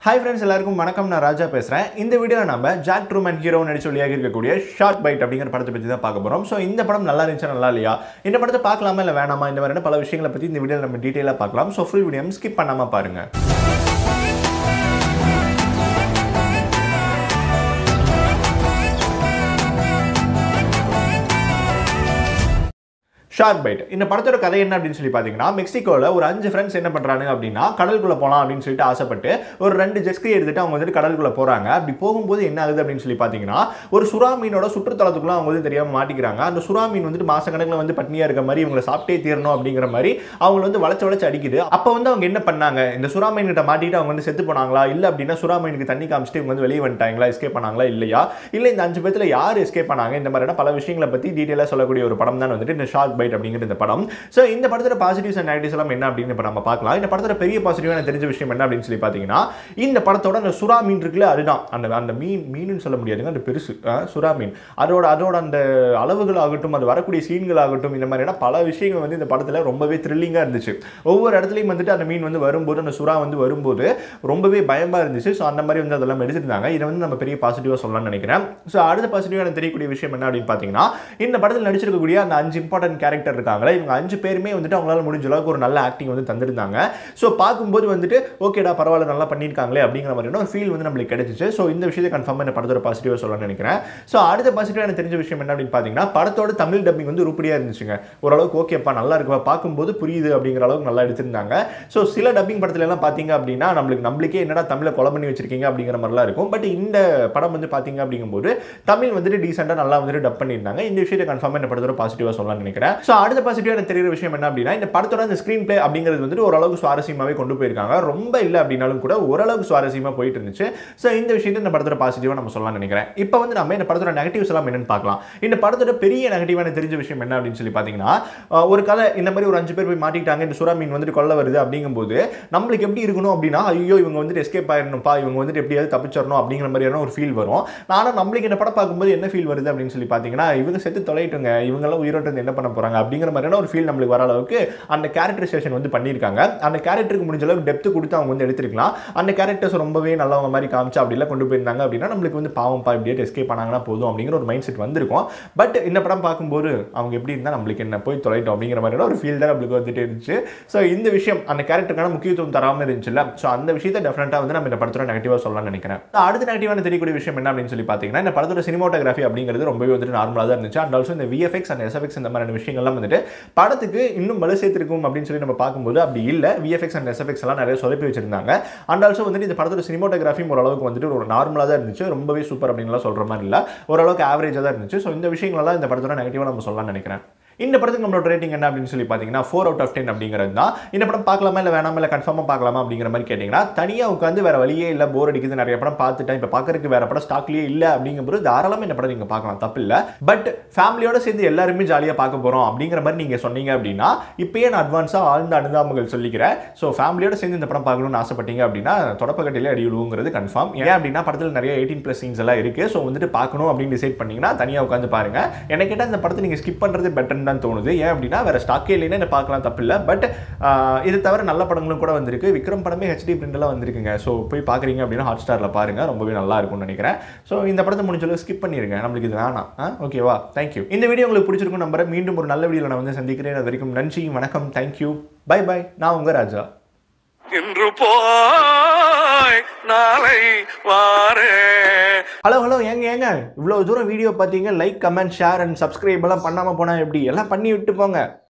hi friends எல்லாருக்கும் வணக்கம் நான் ராஜா பேசுகிறேன் இந்த வீடியோவில் நம்ம ஜாக் ட்ரூமன் ஹீரோ நடிச்சு வெளியாக இருக்கக்கூடிய ஷார்ட் பைட் அப்படிங்கிற படத்தை பற்றி தான் பார்க்க போகிறோம் ஸோ இந்த படம் நல்லா இருந்துச்சா நல்லா இல்லையா இந்த படத்தை பார்க்கலாமா இல்லை வேணாமா இந்த மாதிரியான பல விஷயங்களை பற்றி இந்த வீடியோவில் நம்ம டீட்டெயிலாக பார்க்கலாம் ஸோ ஃபுல் வீடியோ ஸ்கிப் பண்ணாமல் பாருங்கள் ஷார்க் பைட் இந்த படத்தோட கதை என்ன அப்படின்னு சொல்லி பார்த்தீங்கன்னா மெக்சிகோவில் ஒரு அஞ்சு ஃப்ரெண்ட்ஸ் என்ன பண்ணுறாங்க அப்படின்னா கடலுக்குள்ளே போகலாம் அப்படின்னு சொல்லிட்டு ஆசைப்பட்டு ஒரு ரெண்டு ஜெஸ்கி எடுத்துட்டு அவங்க வந்துட்டு கடலுக்குள்ளே போகிறாங்க அப்படி போகும்போது என்ன ஆகுது அப்படின்னு சொல்லி பார்த்தீங்கன்னா ஒரு சுறா மீனோட சுற்றுத்தலத்துக்குள்ள அவங்க வந்து தெரியாமல் மாட்டிக்கிறாங்க அந்த சுறா மீன் வந்துட்டு மாசக்கணக்கில் வந்து பட்னியாக இருக்க மாதிரி இவங்களை சாப்பிட்டே தீரணும் அப்படிங்கிற மாதிரி அவங்க வந்து வளைச்சு வளைச்சு அடிக்குது அப்போ வந்து அவங்க என்ன பண்ணாங்க இந்த சுறா மீன் கிட்ட மாட்டிட்டு அவங்க வந்து செத்து போனாங்களா இல்லை அப்படின்னா சுறா மீனுக்கு தண்ணி காமிச்சிட்டு இவங்க வந்து வெளியே வந்துட்டாங்களா எஸ்கேப் பண்ணாங்களா இல்லையா இல்லை இந்த அஞ்சு பேத்துல யார் எஸ்கேப் பண்ணாங்க இந்த மாதிரியான பல விஷயங்களை பற்றி டீட்டெயிலாக சொல்லக்கூடிய ஒரு படம் தான் வந்துட்டு இந்த ஷார்க் பைட் அப்படிங்கிற இந்த படம் ஸோ இந்த படத்தோட பாசிட்டிவ்ஸ் அண்ட் நெகட்டிவ்ஸ் எல்லாம் என்ன அப்படின்னு இப்போ நம்ம பார்க்கலாம் இந்த படத்தோட பெரிய பாசிட்டிவான தெரிஞ்ச விஷயம் என்ன அப்படின்னு சொல்லி பார்த்தீங்கன்னா இந்த படத்தோட அந்த சுறா மீன் இருக்குல்ல அதுதான் அந்த அந்த மீன் மீனுன்னு சொல்ல முடியாதுங்க அந்த பெருசு அஹ், சுறா மீன் அதோட அதோட அந்த அளவுகள் ஆகட்டும் அது வரக்கூடிய சீன்கள் ஆகட்டும் இந்த மாதிரியான பல விஷயங்கள் வந்து இந்த படத்தில் ரொம்பவே த்ரில்லிங்காக இருந்துச்சு ஒவ்வொரு இடத்துலையும் வந்துட்டு அந்த மீன் வந்து வரும்போது அந்த சுறா வந்து வரும்போது ரொம்பவே பயமாக இருந்துச்சு ஸோ அந்த மாதிரி வந்து அதெல்லாம் எடுத்திருந்தாங்க இதை வந்து நம்ம பெரிய பாசிட்டிவாக சொல்லலாம்னு நினைக்கிறேன் ஸோ அடுத்த பாசிட்டிவாக எனக்கு தெரியக்கூடிய விஷயம் என்ன அப்படின்னு பார்த்தீங்கன்னா இந்த படத்தில் நடிச்சிருக்கக்கூடிய அந்த அஞ்சு இம்பார்ட்டன்ட் கேரக்டர் இருக்காங்களே இவங்க அஞ்சு பேருமே வந்துட்டு அவங்களால முடிஞ்ச அளவுக்கு ஒரு நல்ல ஆக்டிங் வந்து தந்திருந்தாங்க ஸோ பார்க்கும்போது வந்துட்டு ஓகேடா பரவாயில்ல நல்லா பண்ணியிருக்காங்களே அப்படிங்கிற மாதிரியான ஒரு ஃபீல் வந்து நம்மளுக்கு கிடைச்சிச்சு ஸோ இந்த விஷயத்தை கன்ஃபார்மாக இந்த படத்தோட பாசிட்டிவாக சொல்லலாம்னு நினைக்கிறேன் ஸோ அடுத்த பாசிட்டிவாக எனக்கு தெரிஞ்ச விஷயம் என்ன அப்படின்னு பார்த்தீங்கன்னா படத்தோட தமிழ் டப்பிங் வந்து உருப்படியாக இருந்துச்சுங்க ஓரளவுக்கு ஓகேப்பா நல்லா இருக்குப்பா பார்க்கும்போது புரியுது அப்படிங்கிற அளவுக்கு நல்லா எடுத்திருந்தாங்க ஸோ சில டப்பிங் படத்துல எல்லாம் பார்த்தீங்க அப்படின்னா நம்மளுக்கு நம்மளுக்கே என்னடா தமிழை கொலை பண்ணி வச்சிருக்கீங்க அப்படிங்கிற மாதிரிலாம் இருக்கும் பட் இந்த படம் வந்து பார்த்தீங்க அப்படிங்கும்போது தமிழ் வந்துட்டு டீசெண்டாக நல்லா வந்துட்டு டப் பண்ணியிருந்தாங்க இந்த விஷயத்தை கன்ஃபார்மாக இந்த படத்தோட பாசிட்டிவாக சொல்லலாம்னு நினைக்கிறேன் ஸோ அடுத்த பாசிட்டிவாக எனக்கு தெரியுற விஷயம் என்ன அப்படின்னா இந்த படத்தோட அந்த ஸ்க்ரீன் பிளே அப்படிங்கிறது வந்துட்டு ஓரளவுக்கு சுவாரஸ்யமாகவே கொண்டு போயிருக்காங்க ரொம்ப இல்லை அப்படின்னாலும் கூட ஓரளவுக்கு சுவாரஸ்யமாக போயிட்டு இருந்துச்சு ஸோ இந்த விஷயத்தை இந்த படத்தோட பாசிட்டிவாக நம்ம சொல்லலாம்னு நினைக்கிறேன் இப்போ வந்து நம்ம இந்த படத்தோட நெகட்டிவ்ஸ் எல்லாம் என்னன்னு பார்க்கலாம் இந்த படத்தோட பெரிய நெகட்டிவான தெரிஞ்ச விஷயம் என்ன அப்படின்னு சொல்லி பார்த்தீங்கன்னா அஹ், ஒரு கதை இந்த மாதிரி ஒரு அஞ்சு பேர் போய் மாட்டிக்கிட்டாங்க இந்த சுறா மீன் வந்துட்டு கொல்ல வருது அப்படிங்கும்போது நம்மளுக்கு எப்படி இருக்கணும் அப்படின்னா ஐயோ இவங்க வந்துட்டு எஸ்கேப் ஆயிடணும்ப்பா இவங்க வந்துட்டு எப்படியாவது தப்பிச்சிடணும் அப்படிங்கிற மாதிரியான ஒரு ஃபீல் வரும் ஆனால் நம்மளுக்கு இந்த படம் பார்க்கும்போது என்ன ஃபீல் வருது அப்படின்னு சொல்லி பார்த்தீங்கன்னா இவங்க செத்து தொலைட்டுங்க இவங்கெல்லாம் உயிரோட்டு இருந்து என்ன பண்ண போறாங்க அப்படிங்கிற மாதிரியான ஒரு ஃபீல் நம்மளுக்கு வர அளவுக்கு அந்த கேரக்டரைசேஷன் வந்து பண்ணியிருக்காங்க அந்த கேரக்டருக்கு முடிஞ்ச அளவுக்கு டெப்த் கொடுத்து அவங்க வந்து எடுத்திருக்கலாம் அந்த கேரக்டர்ஸ் ரொம்பவே நல்லவங்க மாதிரி காமிச்சு அப்படிலாம் கொண்டு போயிருந்தாங்க அப்படின்னா நம்மளுக்கு வந்து பாவம்ப்பா இப்படியே எஸ்கேப் பண்ணாங்கன்னா போதும் அப்படிங்கிற ஒரு மைண்ட் செட் வந்திருக்கும் பட் இந்த படம் பார்க்கும்போது அவங்க எப்படி இருந்தால் நம்மளுக்கு என்ன போய் தொலைட்டோம் அப்படிங்கிற மாதிரியான ஒரு ஃபீல் தான் நம்மளுக்கு வந்துட்டு இருந்துச்சு ஸோ இந்த விஷயம் அந்த கேரக்டருக்கான முக்கியத்துவம் தராமல் இருந்துச்சுல்ல ஸோ அந்த விஷயத்தை டெஃபினட்டாக வந்து நம்ம இந்த படத்தோட நெகட்டிவாக சொல்லலாம்னு நினைக்கிறேன் அடுத்த நெகட்டிவான தெரியக்கூடிய விஷயம் என்ன அப்படின்னு சொல்லி பார்த்தீங்கன்னா இந்த படத்தோட சினிமோட்டோகிராஃபி அப்படிங்கிறது ரொம்பவே வந்துட்டு நார்மலாக தான் இருந்துச்சு அண்ட் ஆல்சோ இந்த விஎஃப்எக்ஸ் அண்ட் எஸ்எஃப்எக்ஸ் இந்த மாதிரியான விஷயங்கள்லாம் வந்துட்டு படத்துக்கு இன்னும் வலு சேர்த்திருக்கும் அப்படின்னு சொல்லி நம்ம பார்க்கும்போது அப்படி இல்லை விஎஃப்எக்ஸ் அண்ட் எஸ்எஃப்எக்ஸ் எல்லாம் நிறைய சொதப்பி வச்சிருந்தாங்க அண்ட் ஆல்சோ வந்துட்டு இந்த படத்தோட சினிமோட்டோகிராஃபியும் ஓரளவுக்கு வந்துட்டு ஒரு நார்மலாக தான் இருந்துச்சு ரொம்பவே சூப்பர் அப்படின்லாம் சொல்கிற மாதிரி இல்லை ஓரளவுக்கு ஆவரேஜாக தான் இருந்துச்சு ஸோ இந்த விஷயங்களெல்லாம் இந்த படத்தோட நெகட்டிவாக நம்ம சொல்லலாம்னு நினைக்கிறேன் இந்த படத்துக்கு நம்மளோட ரேட்டிங் என்ன அப்படின்னு சொல்லி பார்த்தீங்கன்னா ஃபோர் அவுட் ஆஃப் டென் அப்படிங்கிறது தான் இந்த படம் பார்க்கலாமா இல்லை வேணாமா இல்லை கன்ஃபார்மாக பார்க்கலாமா அப்படிங்கிற மாதிரி கேட்டிங்கன்னா தனியாக உட்காந்து வேற வழியே இல்லை போர் அடிக்குது நிறைய படம் பார்த்துட்டேன் இப்போ பார்க்கறதுக்கு வேற படம் ஸ்டாக்லேயே இல்லை அப்படிங்கும்போது தாராளமாக இந்த படம் நீங்கள் பார்க்கலாம் தப்பு இல்லை பட் ஃபேமிலியோட சேர்ந்து எல்லாருமே ஜாலியாக பார்க்க போகிறோம் அப்படிங்கிற மாதிரி நீங்கள் சொன்னீங்க அப்படின்னா இப்பயே நான் அட்வான்ஸாக ஆழ்ந்த அனுதாபங்கள் சொல்லிக்கிறேன் ஸோ ஃபேமிலியோட சேர்ந்து இந்த படம் பார்க்கணும்னு ஆசைப்பட்டீங்க அப்படின்னா தொடப்பக்கட்டையிலே அடி விழுவுங்கிறது கன்ஃபார்ம் ஏன் அப்படின்னா படத்தில் நிறைய எயிட்டீன் ப்ளஸ் சீன்ஸ் எல்லாம் இருக்குது ஸோ வந்துட்டு பார்க்கணும் அப்படின்னு டிசைட் பண்ணீங்கன்னா தனியாக உட்காந்து பாருங்க எனக்கு கேட்டால் இந்த படத்தை நீங்கள் ஸ்கிப் பண்ணுறது பெட்டர்னு தான் தோணுது ஏன் அப்படின்னா வேற ஸ்டாக்கே இல்லைன்னா இதை பார்க்கலாம் தப்பு இல்லை பட் இது தவிர நல்ல படங்களும் கூட வந்திருக்கு விக்ரம் படமே ஹெச்டி பிரிண்டெல்லாம் வந்திருக்குங்க ஸோ போய் பார்க்குறீங்க அப்படின்னா ஹாட் ஸ்டாரில் பாருங்க ரொம்பவே நல்லா இருக்கும்னு நினைக்கிறேன் ஸோ இந்த படத்தை முடிஞ்ச அளவு ஸ்கிப் பண்ணிருங்க நம்மளுக்கு இது வேணாம் ஓகேவா தேங்க்யூ இந்த வீடியோ உங்களுக்கு பிடிச்சிருக்கும் நம்புறேன் மீண்டும் ஒரு நல்ல வீடியோவில் நான் வந்து சந்திக்கிறேன் அது வரைக்கும் நன்றி வணக்கம் தேங்க்யூ பை பை நான் உங்க ராஜா இன்று போய் நாளை வாரே ஹலோ ஹலோ ஏங்க ஏங்க இவ்வளோ தூரம் வீடியோ பார்த்தீங்க like comment share and subscribe எல்லாம் பண்ணாமல் போனால் எப்படி எல்லாம் பண்ணி விட்டு போங்க